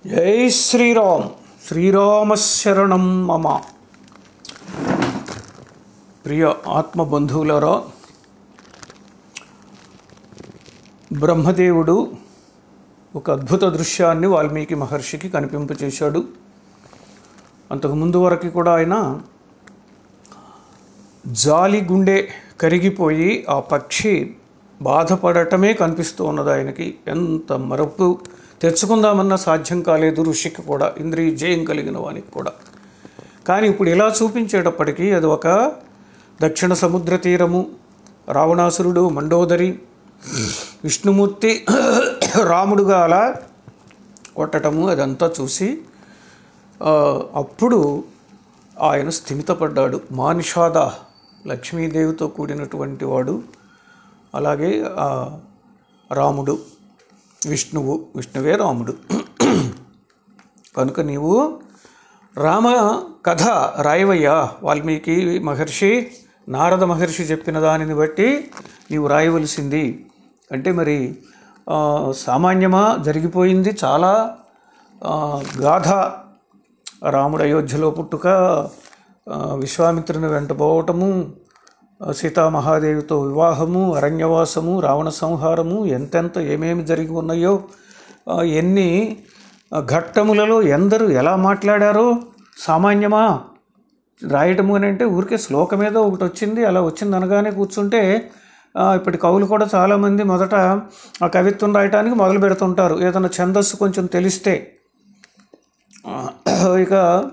జై శ్రీరామ్ శ్రీరామశరణం మమ ప్రియ ఆత్మబంధువులారా బ్రహ్మదేవుడు ఒక అద్భుత దృశ్యాన్ని వాల్మీకి మహర్షికి కనిపింపచేశాడు అంతకుముందు వరకు కూడా ఆయన జాలి గుండె కరిగిపోయి ఆ పక్షి బాధపడటమే కనిపిస్తూ ఉన్నది ఆయనకి ఎంత మరపు తెచ్చుకుందామన్నా సాధ్యం కాలేదు ఋషికి కూడా ఇంద్రియ జయం కలిగిన వానికి కూడా కానీ ఇప్పుడు ఇలా చూపించేటప్పటికీ అది ఒక దక్షిణ సముద్ర తీరము రావణాసురుడు మండోదరి విష్ణుమూర్తి రాముడుగా అలా కొట్టటము అదంతా చూసి ఆ, అప్పుడు ఆయన స్థిమితపడ్డాడు మానిషాద లక్ష్మీదేవితో కూడినటువంటి వాడు అలాగే ఆ, రాముడు విష్ణువు విష్ణువే రాముడు కనుక నీవు రామ కథ రాయవయ్యా వాల్మీకి మహర్షి నారద మహర్షి చెప్పిన దానిని బట్టి నీవు రాయవలసింది అంటే మరి ఆ, సామాన్యమా జరిగిపోయింది చాలా ఆ, గాథ రాముడు అయోధ్యలో పుట్టుక ఆ, విశ్వామిత్రుని వెంటపోవటము ఆ, సీతామహాదేవితో వివాహము అరణ్యవాసము రావణ సంహారము ఎంతెంత ఏమేమి జరిగి ఉన్నాయో ఆ, ఎన్ని ఆ, ఘట్టములలో ఎందరు ఎలా మాట్లాడారో సామాన్యమా రాయటము అని అంటే ఊరికే శ్లోకం ఏదో ఒకటి వచ్చింది అలా వచ్చింది అనగానే కూర్చుంటే ఆ, ఇప్పటి కవులు కూడా చాలామంది మొదట ఆ కవిత్వం రాయటానికి మొదలు పెడుతుంటారు ఏదైనా ఛందస్సు కొంచెం తెలిస్తే ఆ, ఇక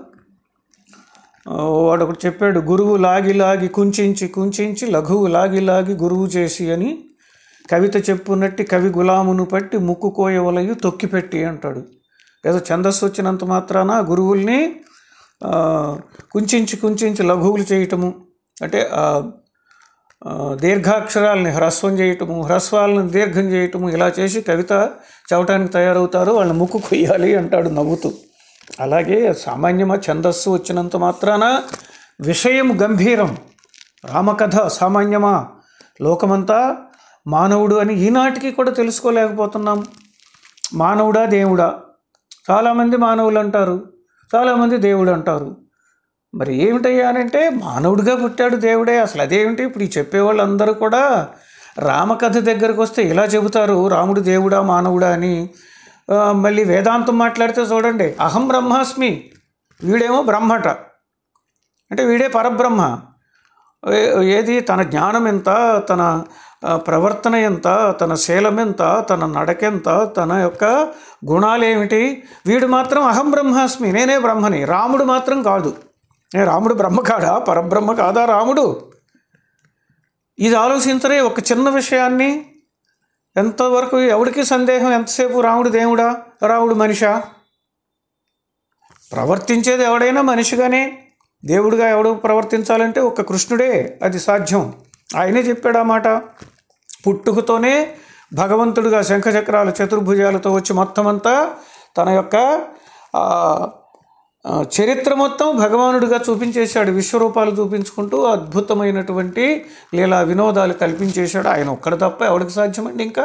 ఆ, వాడు ఒకటి చెప్పాడు గురువు లాగి లాగి కుంచించి కుంచించి లఘువు లాగి లాగి గురువు చేసి అని కవిత చెప్పున్నట్టు కవి గులామును పట్టి ముక్కు కోయవలయు తొక్కిపెట్టి అంటాడు ఏదో ఛందస్సు వచ్చినంత మాత్రాన గురువుల్ని ఆ, కుంచించి కుంచించి లఘువులు చేయటము అంటే ఆ, ఆ, దీర్ఘాక్షరాలని హ్రస్వం చేయటము హ్రస్వాలను దీర్ఘం చేయటము ఇలా చేసి కవిత చవటానికి తయారవుతారు వాళ్ళని ముక్కు కొయ్యాలి అంటాడు నవ్వుతూ అలాగే సామాన్యమా ఛందస్సు వచ్చినంత మాత్రాన విషయం గంభీరం రామకథ సామాన్యమా లోకమంతా మానవుడు అని ఈనాటికి కూడా తెలుసుకోలేకపోతున్నాం మానవుడా దేవుడా చాలామంది మానవులు అంటారు చాలామంది దేవుడు అంటారు మరి ఏమిటయ్యా అని అంటే మానవుడిగా పుట్టాడు దేవుడే అసలు అదేమిటి ఇప్పుడు ఈ చెప్పేవాళ్ళందరూ కూడా రామకథ దగ్గరకు వస్తే ఇలా చెబుతారు రాముడు దేవుడా మానవుడా అని ఆ, మళ్ళీ వేదాంతం మాట్లాడితే చూడండి అహం బ్రహ్మాస్మి వీడేమో బ్రహ్మట అంటే వీడే పరబ్రహ్మ ఏ- ఏది తన జ్ఞానం ఎంత తన ఆ, ప్రవర్తన ఎంత తన శీలం ఎంత తన నడకెంత తన యొక్క గుణాలేమిటి వీడు మాత్రం అహం బ్రహ్మాస్మి నేనే బ్రహ్మని రాముడు మాత్రం కాదు ఏ రాముడు బ్రహ్మ కాడా పరబ్రహ్మ కాదా రాముడు ఇది ఆలోచించరే ఒక చిన్న విషయాన్ని ఎంతవరకు ఎవడికి సందేహం ఎంతసేపు రాముడు దేవుడా రాముడు మనిషా ప్రవర్తించేది ఎవడైనా మనిషిగానే దేవుడిగా ఎవడు ప్రవర్తించాలంటే ఒక కృష్ణుడే అది సాధ్యం ఆయనే చెప్పాడు ఆ మాట పుట్టుకతోనే భగవంతుడిగా శంఖచక్రాల చతుర్భుజాలతో వచ్చి మొత్తం అంతా తన యొక్క ఆ, ఆ, చరిత్ర మొత్తం భగవానుడిగా చూపించేశాడు విశ్వరూపాలు చూపించుకుంటూ అద్భుతమైనటువంటి లీలా వినోదాలు కల్పించేశాడు ఆయన ఒక్కడు తప్ప ఎవడికి సాధ్యమండి ఇంకా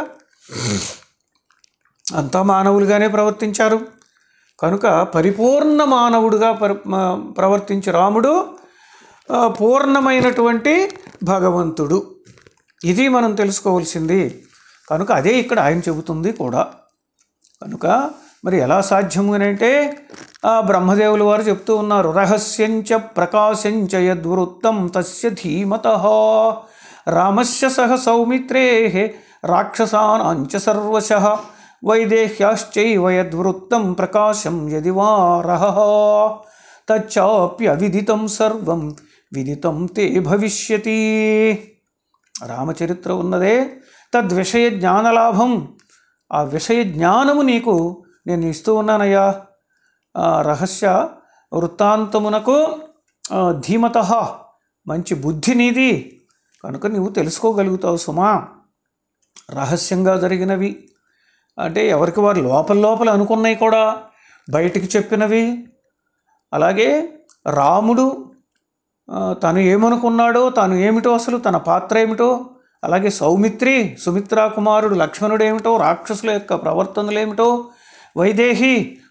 అంతా మానవులుగానే ప్రవర్తించారు కనుక పరిపూర్ణ మానవుడుగా పరి మ- ప్రవర్తించి రాముడు ఆ, పూర్ణమైనటువంటి భగవంతుడు ఇది మనం తెలుసుకోవాల్సింది కనుక అదే ఇక్కడ ఆయన చెబుతుంది కూడా కనుక మరి ఎలా సాధ్యము అని అంటే ఆ బ్రహ్మదేవుల వారు చెప్తూ ఉన్నారు రహస్యంచ ప్రకాశంచ యద్వృత్తం తస్య ధీమత రామస్య సహ సౌమిత్రే రాక్షసానాంచ సర్వశ వైదేహ్యాశ్చైవ యద్వృత్తం ప్రకాశం యది వా రహ తచ్చాప్యవిదితం సర్వం విదితం తే భవిష్యతి రామచరిత్ర ఉన్నదే తద్విషయ జ్ఞానలాభం ఆ విషయ జ్ఞానము నీకు నేను ఇస్తూ ఉన్నానయ్యా ఆ రహస్య వృత్తాంతమునకు ఆ, ధీమత మంచి బుద్ధి నీది కనుక నీవు తెలుసుకోగలుగుతావు సుమా రహస్యంగా జరిగినవి అంటే ఎవరికి వారు లోపల లోపల అనుకున్నవి కూడా బయటికి చెప్పినవి అలాగే రాముడు ఆ, తను ఏమనుకున్నాడో తాను ఏమిటో అసలు తన పాత్ర ఏమిటో అలాగే సౌమిత్రి సుమిత్రా కుమారుడు లక్ష్మణుడు ఏమిటో రాక్షసుల యొక్క ప్రవర్తనలు ఏమిటో వైదేహి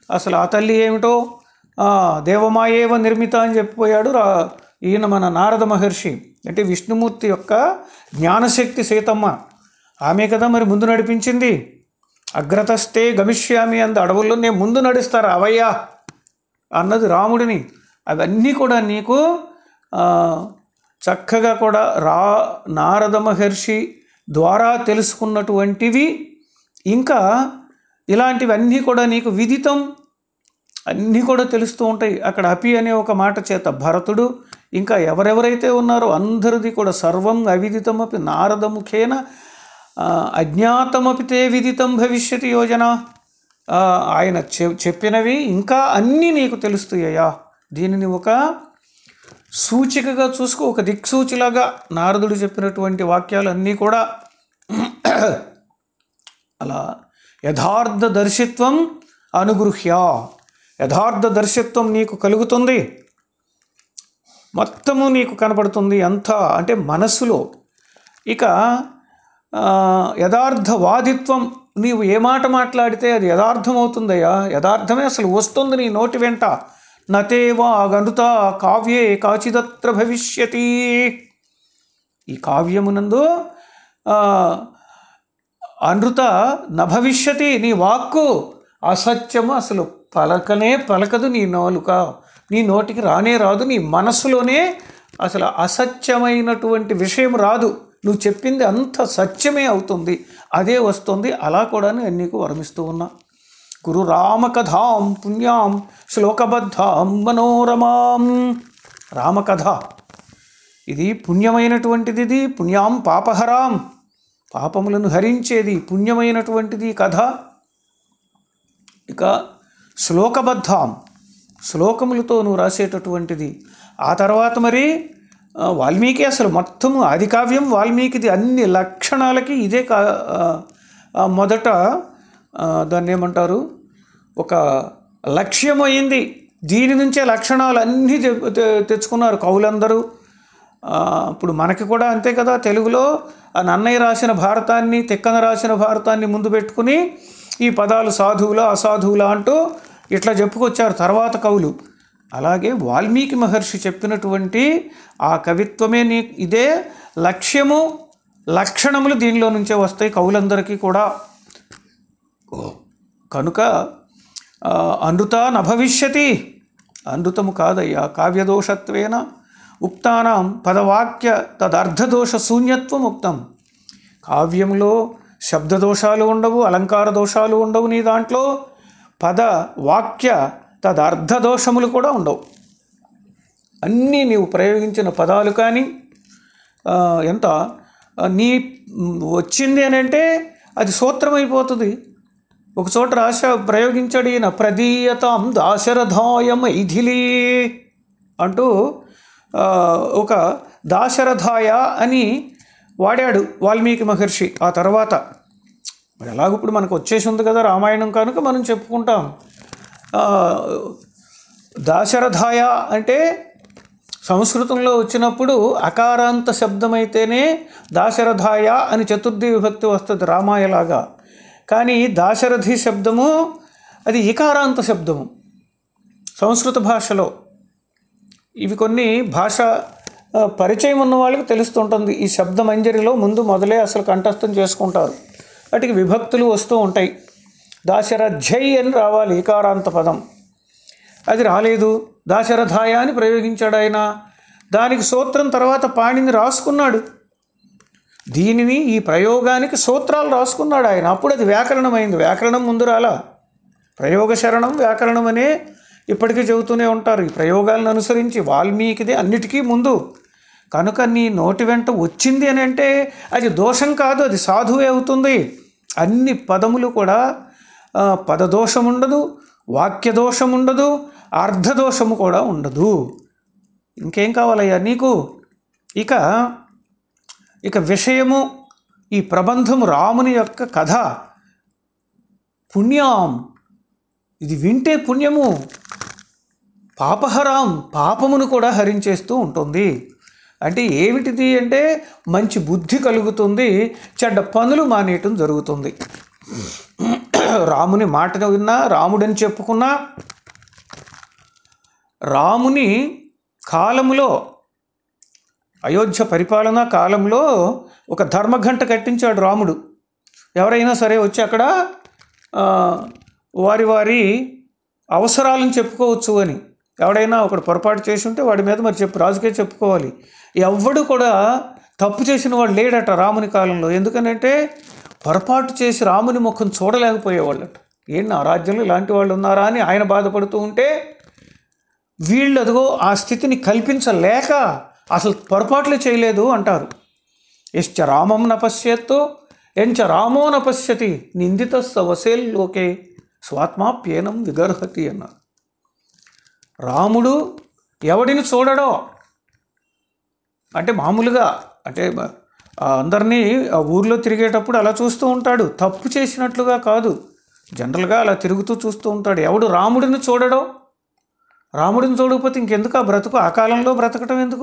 అసలు ఆ తల్లి ఏమిటో ఆ, దేవమాయేవ నిర్మిత అని చెప్పిపోయాడు రా ఈయన మన నారద మహర్షి అంటే విష్ణుమూర్తి యొక్క జ్ఞానశక్తి సీతమ్మ ఆమె కదా మరి ముందు నడిపించింది అగ్రతస్తే గమిష్యామి అంద అడవుల్లో నేను ముందు నడుస్తారు అవయ్యా అన్నది రాముడిని అవన్నీ కూడా నీకు ఆ, చక్కగా కూడా రా నారద మహర్షి ద్వారా తెలుసుకున్నటువంటివి ఇంకా ఇలాంటివన్నీ కూడా నీకు విదితం అన్నీ కూడా తెలుస్తూ ఉంటాయి అక్కడ అపి అనే ఒక మాట చేత భరతుడు ఇంకా ఎవరెవరైతే ఉన్నారో అందరిది కూడా సర్వం అవిదితమపి నారదముఖేన ఆ, అజ్ఞాతమపి తే విదితం భవిష్యతి యోజన ఆ, ఆయన చె- చెప్పినవి ఇంకా అన్నీ నీకు తెలుస్తాయ్యా దీనిని ఒక సూచికగా చూసుకో ఒక దిక్సూచిలాగా నారదుడు చెప్పినటువంటి వాక్యాలు అన్నీ కూడా అలా యథార్థ దర్శిత్వం అనుగృహ్య యథార్థ దర్శిత్వం నీకు కలుగుతుంది మొత్తము నీకు కనపడుతుంది అంతా అంటే మనస్సులో ఇక ఆ, యథార్థవాదిత్వం నీవు ఏ మాట మాట్లాడితే అది యథార్థమవుతుందయ్యా యథార్థమే అసలు వస్తుంది నీ నోటి వెంట నతేవా గనుత కావ్యే కాచిదత్ర భవిష్యతి ఈ కావ్యమునందు ఆ, అనృత నభవిష్యతి నీ వాక్కు అసత్యము అసలు పలకనే పలకదు నీ నాలుక నీ నోటికి రానే రాదు నీ మనస్సులోనే అసలు అసత్యమైనటువంటి విషయం రాదు నువ్వు చెప్పింది అంత సత్యమే అవుతుంది అదే వస్తుంది అలా కూడా నేను నీకు వరమిస్తూ ఉన్నా గురు రామకథాం పుణ్యాం శ్లోకబద్ధాం మనోరమాం రామకథ ఇది పుణ్యమైనటువంటిది ఇది పుణ్యాం పాపహరాం పాపములను హరించేది పుణ్యమైనటువంటిది కథ ఇక శ్లోకబద్ధాం శ్లోకములతో నువ్వు రాసేటటువంటిది ఆ తర్వాత మరి ఆ, వాల్మీకి అసలు మొత్తము ఆది కావ్యం వాల్మీకిది అన్ని లక్షణాలకి ఇదే కా ఆ, ఆ, మొదట ఆ, దాన్ని ఏమంటారు ఒక లక్ష్యం అయింది దీని నుంచే లక్షణాలు అన్నీ తె- తె- తెచ్చుకున్నారు కవులందరూ ఆ, ఇప్పుడు మనకి కూడా అంతే కదా తెలుగులో ఆ నన్నయ్య రాసిన భారతాన్ని తిక్కన రాసిన భారతాన్ని ముందు పెట్టుకుని ఈ పదాలు సాధువులా అసాధువులా అంటూ ఇట్లా చెప్పుకొచ్చారు తర్వాత కవులు అలాగే వాల్మీకి మహర్షి చెప్పినటువంటి ఆ కవిత్వమే నీ ఇదే లక్ష్యము లక్షణములు దీనిలో నుంచే వస్తాయి కవులందరికీ కూడా కనుక ఆ, అనృత నభవిష్యతి అనృతము కాదయ్యా కావ్యదోషత్వేన ఉక్తానాం పదవాక్య తదర్థదోష శూన్యత్వం ఉక్తం కావ్యంలో శబ్దదోషాలు ఉండవు అలంకార దోషాలు ఉండవు నీ దాంట్లో పద వాక్య తదర్థ దోషములు కూడా ఉండవు అన్నీ నీవు ప్రయోగించిన పదాలు కానీ ఆ, ఎంత ఆ, నీ మ్, వచ్చింది అని అంటే అది సూత్రమైపోతుంది ఒక చోట రాశ ప్రయోగించాడు ఈయన ప్రదీయతాం దాశరథాయ మైథిలి అంటూ ఆ, ఒక దాశరథాయ అని వాడాడు వాల్మీకి మహర్షి ఆ తర్వాత మరి ఎలాగో ఇప్పుడు మనకు వచ్చేసి ఉంది కదా రామాయణం కనుక మనం చెప్పుకుంటాం ఆ, దాశరథాయ అంటే సంస్కృతంలో వచ్చినప్పుడు అకారాంత శబ్దమైతేనే దాశరథాయ అని చతుర్థి విభక్తి వస్తుంది రామాయలాగా కానీ దాశరథి శబ్దము అది ఇకారాంత శబ్దము సంస్కృత భాషలో ఇవి కొన్ని భాష ఆ, పరిచయం ఉన్న వాళ్ళకి తెలుస్తుంటుంది ఈ శబ్ద మంజరిలో ముందు మొదలే అసలు కంఠస్థం చేసుకుంటారు వాటికి విభక్తులు వస్తూ ఉంటాయి దాశరథ్యై అని రావాలి ఇకారాంత పదం అది రాలేదు దాశరథాయ అని ప్రయోగించాడు ఆయన దానికి సూత్రం తర్వాత పాణిని రాసుకున్నాడు దీనిని ఈ ప్రయోగానికి సూత్రాలు రాసుకున్నాడు ఆయన అప్పుడు అది వ్యాకరణమైంది వ్యాకరణం ముందు రాలా ప్రయోగ శరణం వ్యాకరణం అనే ఇప్పటికీ చెబుతూనే ఉంటారు ఈ ప్రయోగాలను అనుసరించి వాల్మీకిదే అన్నిటికీ ముందు కనుక నీ నోటి వెంట వచ్చింది అని అంటే అది దోషం కాదు అది సాధువే అవుతుంది అన్ని పదములు కూడా ఆ, పదదోషం ఉండదు వాక్య దోషం ఉండదు అర్ధదోషము కూడా ఉండదు ఇంకేం కావాలయ్యా నీకు ఇక ఇక విషయము ఈ ప్రబంధము రాముని యొక్క కథ పుణ్యం ఇది వింటే పుణ్యము పాపహరాం పాపమును కూడా హరించేస్తూ ఉంటుంది అంటే ఏమిటిది అంటే మంచి బుద్ధి కలుగుతుంది చెడ్డ పనులు మానేయటం జరుగుతుంది రాముని మాట విన్నా రాముడని చెప్పుకున్నా రాముని కాలములో అయోధ్య పరిపాలనా కాలంలో ఒక ధర్మఘంట కట్టించాడు రాముడు ఎవరైనా సరే వచ్చి అక్కడ ఆ, వారి వారి అవసరాలను చెప్పుకోవచ్చు అని ఎవడైనా ఒకడు పొరపాటు చేసి ఉంటే వాడి మీద మరి చెప్పు రాజుకే చెప్పుకోవాలి ఎవ్వడు కూడా తప్పు చేసిన వాడు లేడట రాముని కాలంలో ఎందుకనంటే పొరపాటు చేసి రాముని ముఖం చూడలేకపోయేవాళ్ళట ఏంటి నా రాజ్యంలో ఇలాంటి వాళ్ళు ఉన్నారా అని ఆయన బాధపడుతూ ఉంటే వీళ్ళు అదిగో ఆ స్థితిని కల్పించలేక అసలు పొరపాట్లు చేయలేదు అంటారు ఎశ్చ రామం నపశ్యత్తు ఎంచ రామో నపశ్యతి నిందిత వసేల్ లోకే స్వాత్మాప్యేనం విగర్హతి అన్నారు రాముడు ఎవడిని చూడడో అంటే మామూలుగా అంటే బ- ఆ అందరినీ ఆ ఊర్లో తిరిగేటప్పుడు అలా చూస్తూ ఉంటాడు తప్పు చేసినట్లుగా కాదు జనరల్గా అలా తిరుగుతూ చూస్తూ ఉంటాడు ఎవడు రాముడిని చూడడో రాముడిని చూడకపోతే ఇంకెందుకు ఆ బ్రతుకు ఆ కాలంలో బ్రతకటం ఎందుకు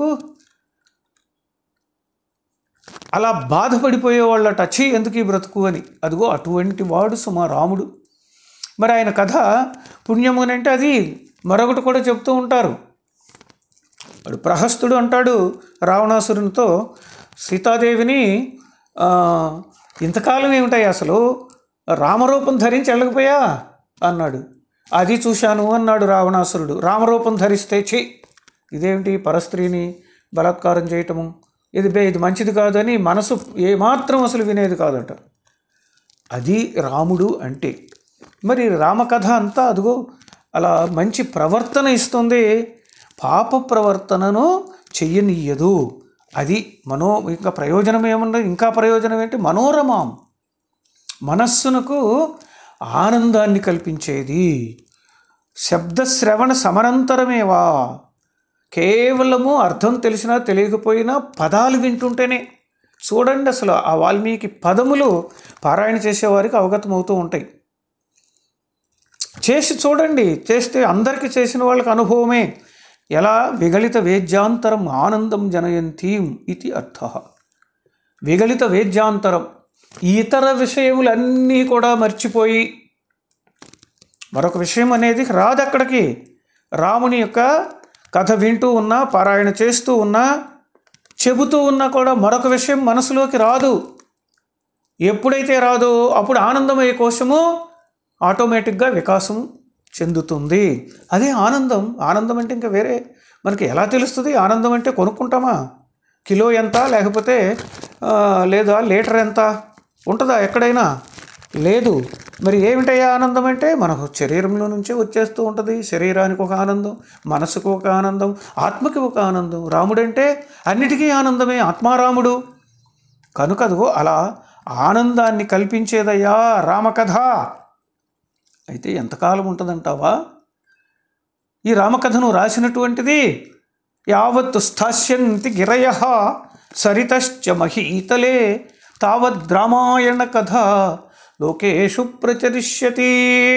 అలా బాధపడిపోయేవాళ్ళ టచ్ ఎందుకు ఈ బ్రతుకు అని అదిగో అటువంటి వాడు సుమా రాముడు మరి ఆయన కథ పుణ్యము అని అంటే అది మరొకటి కూడా చెప్తూ ఉంటారు వాడు ప్రహస్తుడు అంటాడు రావణాసురునితో సీతాదేవిని ఆ, ఇంతకాలం ఏమిటాయి అసలు రామరూపం ధరించి వెళ్ళకపోయా అన్నాడు అది చూశాను అన్నాడు రావణాసురుడు రామరూపం ధరిస్తే ఛీ ఇదేమిటి పరస్త్రీని బలాత్కారం చేయటము ఇది బే ఇది మంచిది కాదని మనసు ఏమాత్రం అసలు వినేది కాదట అది రాముడు అంటే మరి రామకథ అంతా అదిగో అలా మంచి ప్రవర్తన ఇస్తుంది పాప ప్రవర్తనను చెయ్యనీయదు అది మనో ఇంకా ప్రయోజనం ఏమన్నా ఇంకా ప్రయోజనం ఏంటి మనోరమం మనస్సునకు ఆనందాన్ని కల్పించేది శబ్దశ్రవణ సమనంతరమేవా కేవలము అర్థం తెలిసినా తెలియకపోయినా పదాలు వింటుంటేనే చూడండి అసలు ఆ వాల్మీకి పదములు పారాయణ చేసేవారికి అవగతం అవుతూ ఉంటాయి చేసి చూడండి చేస్తే అందరికీ చేసిన వాళ్ళకి అనుభవమే ఎలా విగళిత వేద్యాంతరం ఆనందం జనయంతీం ఇది అర్థ విగళిత వేద్యాంతరం ఇతర విషయములన్నీ కూడా మర్చిపోయి మరొక విషయం అనేది రాదు అక్కడికి రాముని యొక్క కథ వింటూ ఉన్నా పారాయణ చేస్తూ ఉన్నా చెబుతూ ఉన్నా కూడా మరొక విషయం మనసులోకి రాదు ఎప్పుడైతే రాదో అప్పుడు ఆనందమయ్యే కోశము ఆటోమేటిక్గా వికాసం చెందుతుంది అదే ఆనందం ఆనందం అంటే ఇంకా వేరే మనకి ఎలా తెలుస్తుంది ఆనందం అంటే కొనుక్కుంటామా కిలో ఎంత లేకపోతే ఆ, లేదా లీటర్ ఎంత ఉంటుందా ఎక్కడైనా లేదు మరి ఏమిటయ్యా ఆనందం అంటే మనకు శరీరంలో నుంచే వచ్చేస్తూ ఉంటుంది శరీరానికి ఒక ఆనందం మనసుకు ఒక ఆనందం ఆత్మకి ఒక ఆనందం రాముడంటే అన్నిటికీ ఆనందమే ఆత్మారాముడు కనుక అదిగో అలా ఆనందాన్ని కల్పించేదయ్యా రామకథ అయితే ఎంతకాలం ఉంటుందంటావా ఈ రామకథను రాసినటువంటిది యావత్ స్థాస్యంతి గిరయ సరితశ్చ మహీతలే తావద్ రామాయణ కథ లోకేషు ప్రచరిష్యతి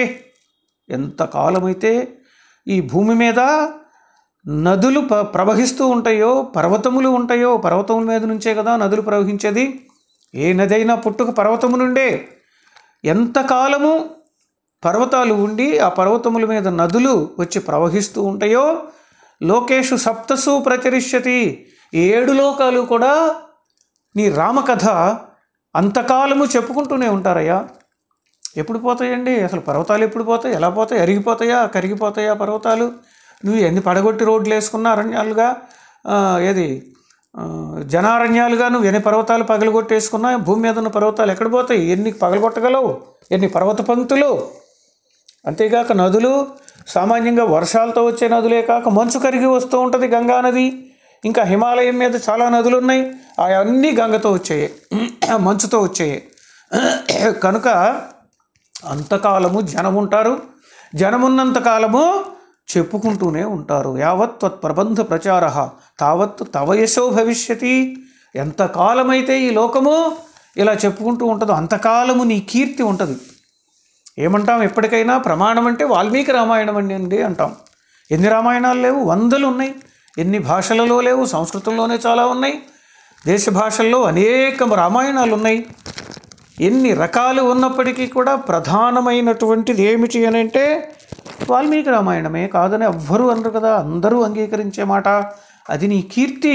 ఎంతకాలమైతే ఈ భూమి మీద నదులు ప ప్రవహిస్తూ ఉంటాయో పర్వతములు ఉంటాయో పర్వతముల మీద నుంచే కదా నదులు ప్రవహించేది ఏ నది అయినా పుట్టుక పర్వతము నుండే ఎంతకాలము పర్వతాలు ఉండి ఆ పర్వతముల మీద నదులు వచ్చి ప్రవహిస్తూ ఉంటాయో లోకేషు సప్తసు ప్రచరిష్యతి ఏడు లోకాలు కూడా నీ రామకథ అంతకాలము చెప్పుకుంటూనే ఉంటారయ్యా ఎప్పుడు పోతాయండి అసలు పర్వతాలు ఎప్పుడు పోతాయి ఎలా పోతాయి అరిగిపోతాయా కరిగిపోతాయా పర్వతాలు నువ్వు ఎన్ని పడగొట్టి రోడ్లు వేసుకున్న అరణ్యాలుగా ఆ, ఏది ఆ, జనారణ్యాలుగా నువ్వు ఎన్ని పర్వతాలు పగలగొట్టేసుకున్నా భూమి మీద ఉన్న పర్వతాలు ఎక్కడ పోతాయి ఎన్ని పగలగొట్టగలవు ఎన్ని పర్వత పంక్తులు అంతేకాక నదులు సామాన్యంగా వర్షాలతో వచ్చే నదులే కాక మంచు కరిగి వస్తూ ఉంటుంది గంగా నది ఇంకా హిమాలయం మీద చాలా నదులు ఉన్నాయి అవన్నీ గంగతో వచ్చాయి మంచుతో వచ్చాయి కనుక అంతకాలము జనం ఉంటారు జనమున్నంత కాలము చెప్పుకుంటూనే ఉంటారు యావత్ త్వత్ ప్రబంధ ప్రచార తావత్ తవ యశో భవిష్యతి ఎంతకాలమైతే ఈ లోకము ఇలా చెప్పుకుంటూ ఉంటుందో అంతకాలము నీ కీర్తి ఉంటుంది ఏమంటాం ఎప్పటికైనా ప్రమాణం అంటే వాల్మీకి రామాయణం అండి అండి అంటాం ఎన్ని రామాయణాలు లేవు వందలు ఉన్నాయి ఎన్ని భాషలలో లేవు సంస్కృతంలోనే చాలా ఉన్నాయి దేశ భాషల్లో అనేక రామాయణాలు ఉన్నాయి ఎన్ని రకాలు ఉన్నప్పటికీ కూడా ప్రధానమైనటువంటిది ఏమిటి అని అంటే వాల్మీకి రామాయణమే కాదని ఎవ్వరూ అనరు కదా అందరూ అంగీకరించే మాట అది నీ కీర్తి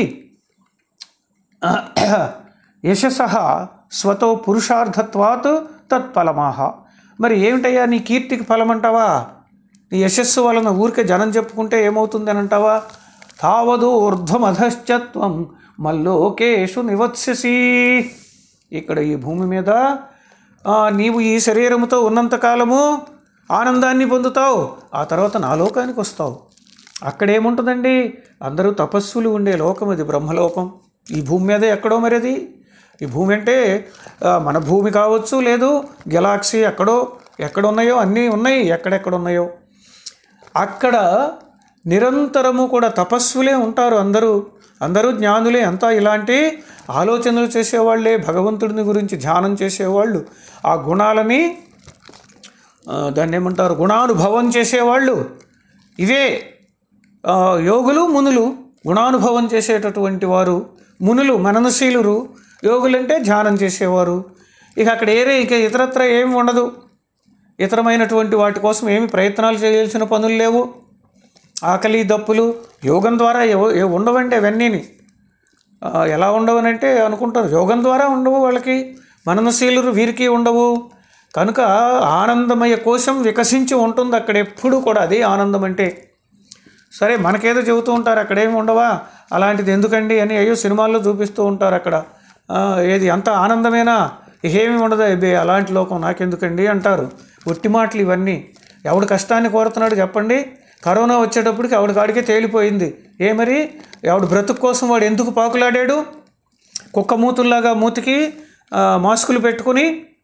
యశస స్వతో పురుషార్థత్వాత్ తత్ఫలమాహ మరి ఏమిటయ్యా నీ కీర్తికి ఫలం అంటావా నీ యశస్సు వలన ఊరికే జనం చెప్పుకుంటే ఏమవుతుంది అని అంటావా తావదు ఊర్ధ్వమధశ్చత్వం మల్లోకేషు నివత్స్యసి ఇక్కడ ఈ భూమి మీద ఆ, నీవు ఈ శరీరముతో ఉన్నంతకాలము ఆనందాన్ని పొందుతావు ఆ తర్వాత నా లోకానికి వస్తావు అక్కడేముంటుందండి అందరూ తపస్సులు ఉండే లోకం అది బ్రహ్మలోకం ఈ భూమి మీద ఎక్కడో మరి అది ఈ భూమి అంటే ఆ, మన భూమి కావచ్చు లేదు గెలాక్సీ ఎక్కడో ఎక్కడ ఉన్నాయో అన్నీ ఉన్నాయి ఎక్కడెక్కడ ఉన్నాయో అక్కడ నిరంతరము కూడా తపస్సులే ఉంటారు అందరూ అందరూ జ్ఞానులే అంతా ఇలాంటి ఆలోచనలు చేసేవాళ్ళే భగవంతుడిని గురించి ధ్యానం చేసేవాళ్ళు ఆ గుణాలని ఆ, దాన్ని ఏమంటారు గుణానుభవం చేసేవాళ్ళు ఇవే ఆ, యోగులు మునులు గుణానుభవం చేసేటటువంటి వారు మునులు మననశీలురు యోగులంటే ధ్యానం చేసేవారు ఇక అక్కడ ఏరే ఇక ఇతరత్ర ఏమి ఉండదు ఇతరమైనటువంటి వాటి కోసం ఏమి ప్రయత్నాలు చేయాల్సిన పనులు లేవు ఆకలి దప్పులు యోగం ద్వారా ఎవ- ఎ- ఉండవండి అవన్నీని ఆ, ఎలా ఉండవనంటే అనుకుంటారు యోగం ద్వారా ఉండవు వాళ్ళకి మననశీలురు వీరికి ఉండవు కనుక ఆనందమయ కోశం వికసించి ఉంటుంది అక్కడ ఎప్పుడూ కూడా అదే ఆనందం అంటే సరే మనకేదో చెబుతూ ఉంటారు అక్కడేమి ఉండవా అలాంటిది ఎందుకండి అని అయ్యో సినిమాల్లో చూపిస్తూ ఉంటారు అక్కడ ఆ, ఏది అంత ఆనందమేనా ఏమి ఉండదు అబ్బే అలాంటి లోకం నాకెందుకండి అంటారు ఒట్టి మాటలు ఇవన్నీ ఎవడు కష్టాన్ని కోరుతున్నాడు చెప్పండి కరోనా వచ్చేటప్పటికి ఆవిడ కాడికే తేలిపోయింది ఏ మరి ఎవడు బ్రతుకు కోసం వాడు ఎందుకు పాకులాడాడు కుక్క మూతుల్లాగా మూతికి ఆ, మాస్కులు పెట్టుకుని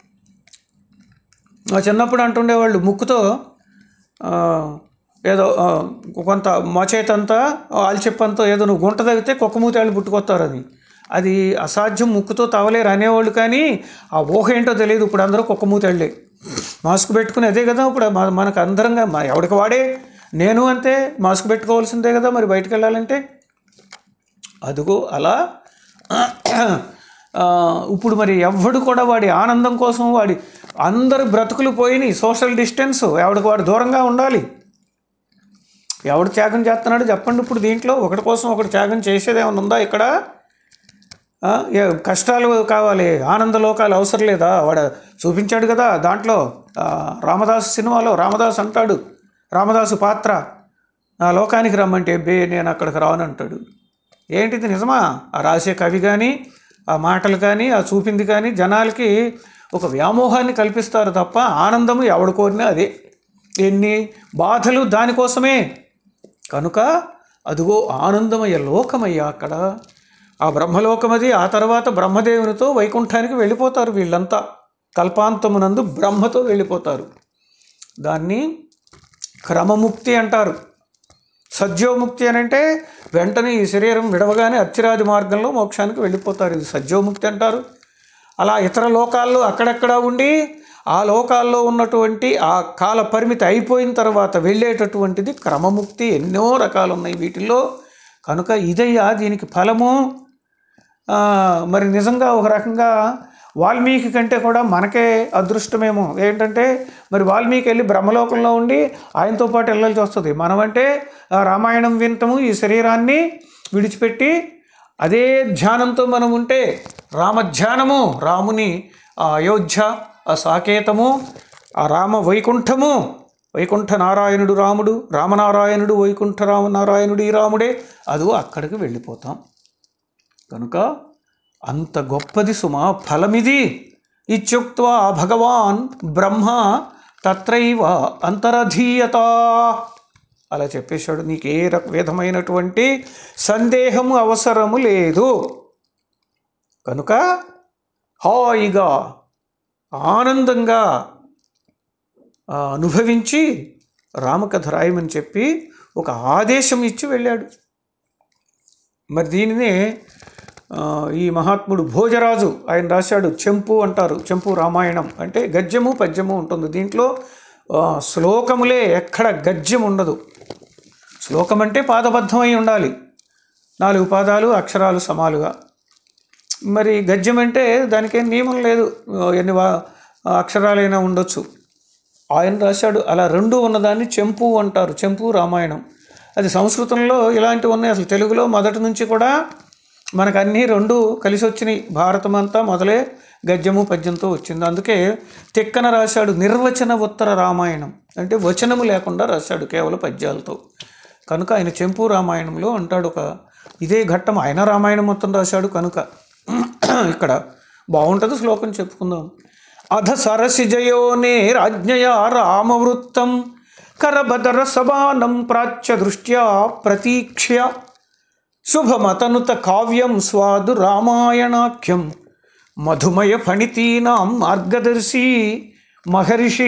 ఆ చిన్నప్పుడు అంటుండేవాళ్ళు ముక్కుతో ఆ, ఏదో ఆ, కొంత మచేతంతా ఆల్చెప్పంతో ఏదో నువ్వు గుంట తగ్గితే కుక్కమూతాళ్ళు పుట్టుకొస్తారని అది అసాధ్యం ముక్కుతో తవలేరు అనేవాళ్ళు కానీ ఆ ఊహ ఏంటో తెలియదు ఇప్పుడు అందరూ కుక్కమూతాళ్ళే మాస్క్ పెట్టుకుని అదే కదా ఇప్పుడు మన- మనకు అందరంగా మ- ఎవడికి వాడే నేను అంతే మాస్క్ పెట్టుకోవాల్సిందే కదా మరి బయటకు వెళ్ళాలంటే అదిగో అలా ఆ, ఇప్పుడు మరి ఎవ్వడు కూడా వాడి ఆనందం కోసం వాడి అందరు బ్రతుకులు పోయినాయి సోషల్ డిస్టెన్స్ ఎవడికి వాడు దూరంగా ఉండాలి ఎవడు త్యాగం చేస్తున్నాడు చెప్పండి ఇప్పుడు దీంట్లో ఒకటి కోసం ఒకటి త్యాగం చేసేది ఏమైనా ఉందా ఇక్కడ ఆ, ఏ- కష్టాలు కావాలి ఆనంద లోకాలు అవసరం లేదా వాడు చూపించాడు కదా దాంట్లో ఆ, రామదాసు సినిమాలో రామదాస్ అంటాడు రామదాసు పాత్ర ఆ లోకానికి రమ్మంటే బే నేను అక్కడికి రాను అంటాడు ఏంటిది నిజమా ఆ రాసే కవి కానీ ఆ మాటలు కానీ ఆ చూపింది కానీ జనాలకి ఒక వ్యామోహాన్ని కల్పిస్తారు తప్ప ఆనందము ఎవడు కోరినా అదే ఎన్ని బాధలు దానికోసమే కనుక అదిగో ఆనందమయ్య లోకమయ్యా అక్కడ ఆ బ్రహ్మలోకమది ఆ తర్వాత బ్రహ్మదేవునితో వైకుంఠానికి వెళ్ళిపోతారు వీళ్ళంతా కల్పాంతమునందు బ్రహ్మతో వెళ్ళిపోతారు దాన్ని క్రమముక్తి అంటారు సజ్జోముక్తి అని అంటే వెంటనే ఈ శరీరం విడవగానే అత్తిరాది మార్గంలో మోక్షానికి వెళ్ళిపోతారు ఇది సజ్జోముక్తి అంటారు అలా ఇతర లోకాల్లో అక్కడక్కడ ఉండి ఆ లోకాల్లో ఉన్నటువంటి ఆ కాల పరిమితి అయిపోయిన తర్వాత వెళ్ళేటటువంటిది క్రమముక్తి ఎన్నో రకాలు ఉన్నాయి వీటిల్లో కనుక ఇదయ్యా దీనికి ఫలము ఆ, మరి నిజంగా ఒక రకంగా వాల్మీకి కంటే కూడా మనకే అదృష్టమేమో ఏంటంటే మరి వాల్మీకి వెళ్ళి బ్రహ్మలోకంలో ఉండి ఆయనతో పాటు వెళ్ళాల్సి వస్తుంది మనమంటే ఆ రామాయణం వింటము ఈ శరీరాన్ని విడిచిపెట్టి అదే ధ్యానంతో మనం ఉంటే రామధ్యానము రాముని ఆ అయోధ్య ఆ సాకేతము ఆ రామ వైకుంఠము వైకుంఠ నారాయణుడు రాముడు రామనారాయణుడు వైకుంఠ రామనారాయణుడు ఈ రాముడే అదో అక్కడికి వెళ్ళిపోతాం కనుక అంత గొప్పది సుమ ఫలమిది ఇత్యుక్త్వా భగవాన్ బ్రహ్మ తత్రైవ అంతరధీయత అలా చెప్పేశాడు నీకు ఏ రక విధమైనటువంటి సందేహము అవసరము లేదు కనుక హాయిగా ఆనందంగా ఆ, అనుభవించి రామకథ రాయమని చెప్పి ఒక ఆదేశం ఇచ్చి వెళ్ళాడు మరి దీనినే ఆ, ఈ మహాత్ముడు భోజరాజు ఆయన రాశాడు చెంపు అంటారు చెంపు రామాయణం అంటే గద్యము పద్యము ఉంటుంది దీంట్లో ఆ, శ్లోకములే ఎక్కడ గద్యం ఉండదు శ్లోకం అంటే పాదబద్ధమై ఉండాలి నాలుగు పాదాలు అక్షరాలు సమాలుగా మరి గద్యం అంటే దానికేం నియమం లేదు ఎన్ని వా అక్షరాలైనా ఉండొచ్చు ఆయన రాశాడు అలా రెండు ఉన్నదాన్ని చెంపు అంటారు చెంపు రామాయణం అది సంస్కృతంలో ఇలాంటివి ఉన్నాయి అసలు తెలుగులో మొదటి నుంచి కూడా మనకు అన్నీ రెండు కలిసి వచ్చినాయి భారతం అంతా మొదలే గద్యము పద్యంతో వచ్చింది అందుకే తిక్కన రాశాడు నిర్వచన ఉత్తర రామాయణం అంటే వచనము లేకుండా రాశాడు కేవలం పద్యాలతో కనుక ఆయన చెంపు రామాయణంలో అంటాడు ఒక ఇదే ఘట్టం ఆయన రామాయణం మొత్తం రాశాడు కనుక ఇక్కడ బాగుంటుంది శ్లోకం చెప్పుకుందాం అధ సరసిజయోనే రాజ్ఞయా రామవృత్తం కరబదర సమానం ప్రాచ్య దృష్ట్యా ప్రతీక్ష్య శుభమతనుత కావ్యం స్వాదు రామాయణాఖ్యం మధుమయ ఫణితీనాం మార్గదర్శి మహర్షి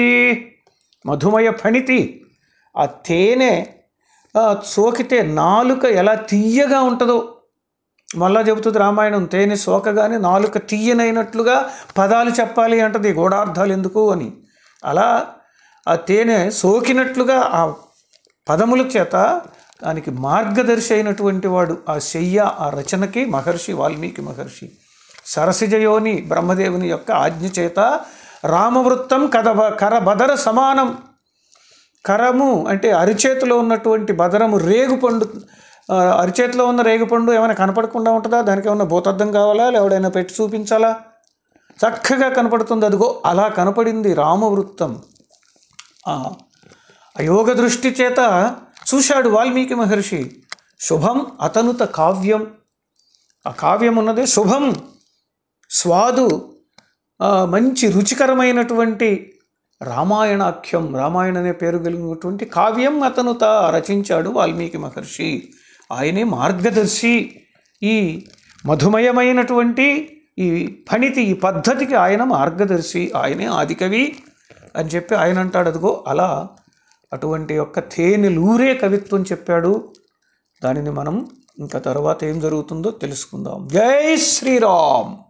మధుమయ ఫణితి ఆ తేనె ఆ, సోకితే నాలుక ఎలా తీయగా ఉంటుందో మళ్ళా చెబుతుంది రామాయణం తేనె సోకగానే నాలుక తీయనైనట్లుగా పదాలు చెప్పాలి అంటది గూఢార్థాలు ఎందుకు అని అలా ఆ తేనె సోకినట్లుగా ఆ పదముల చేత దానికి మార్గదర్శి అయినటువంటి వాడు ఆ శయ్య ఆ రచనకి మహర్షి వాల్మీకి మహర్షి సరసిజయోని బ్రహ్మదేవుని యొక్క ఆజ్ఞ చేత రామవృత్తం కథ కర బదర సమానం కరము అంటే అరిచేతిలో ఉన్నటువంటి బదరము రేగుపండు ఆ, అరిచేతిలో ఉన్న రేగుపండు ఏమైనా కనపడకుండా ఉంటుందా దానికి ఏమైనా భూతద్దం కావాలా ఎవడైనా పెట్టి చూపించాలా చక్కగా కనపడుతుంది అదిగో అలా కనపడింది రామవృత్తం ఆ అయోగ దృష్టి చేత చూశాడు వాల్మీకి మహర్షి శుభం అతనుత కావ్యం ఆ కావ్యం ఉన్నది శుభం స్వాదు ఆ, మంచి రుచికరమైనటువంటి రామాయణాఖ్యం రామాయణ అనే పేరు కలిగినటువంటి కావ్యం అతను తా రచించాడు వాల్మీకి మహర్షి ఆయనే మార్గదర్శి ఈ మధుమయమైనటువంటి ఈ ఫణితి ఈ పద్ధతికి ఆయన మార్గదర్శి ఆయనే ఆదికవి అని చెప్పి ఆయన అంటాడు అదిగో అలా అటువంటి యొక్క తేనెలూరే కవిత్వం చెప్పాడు దానిని మనం ఇంకా తర్వాత ఏం జరుగుతుందో తెలుసుకుందాం జై శ్రీరామ్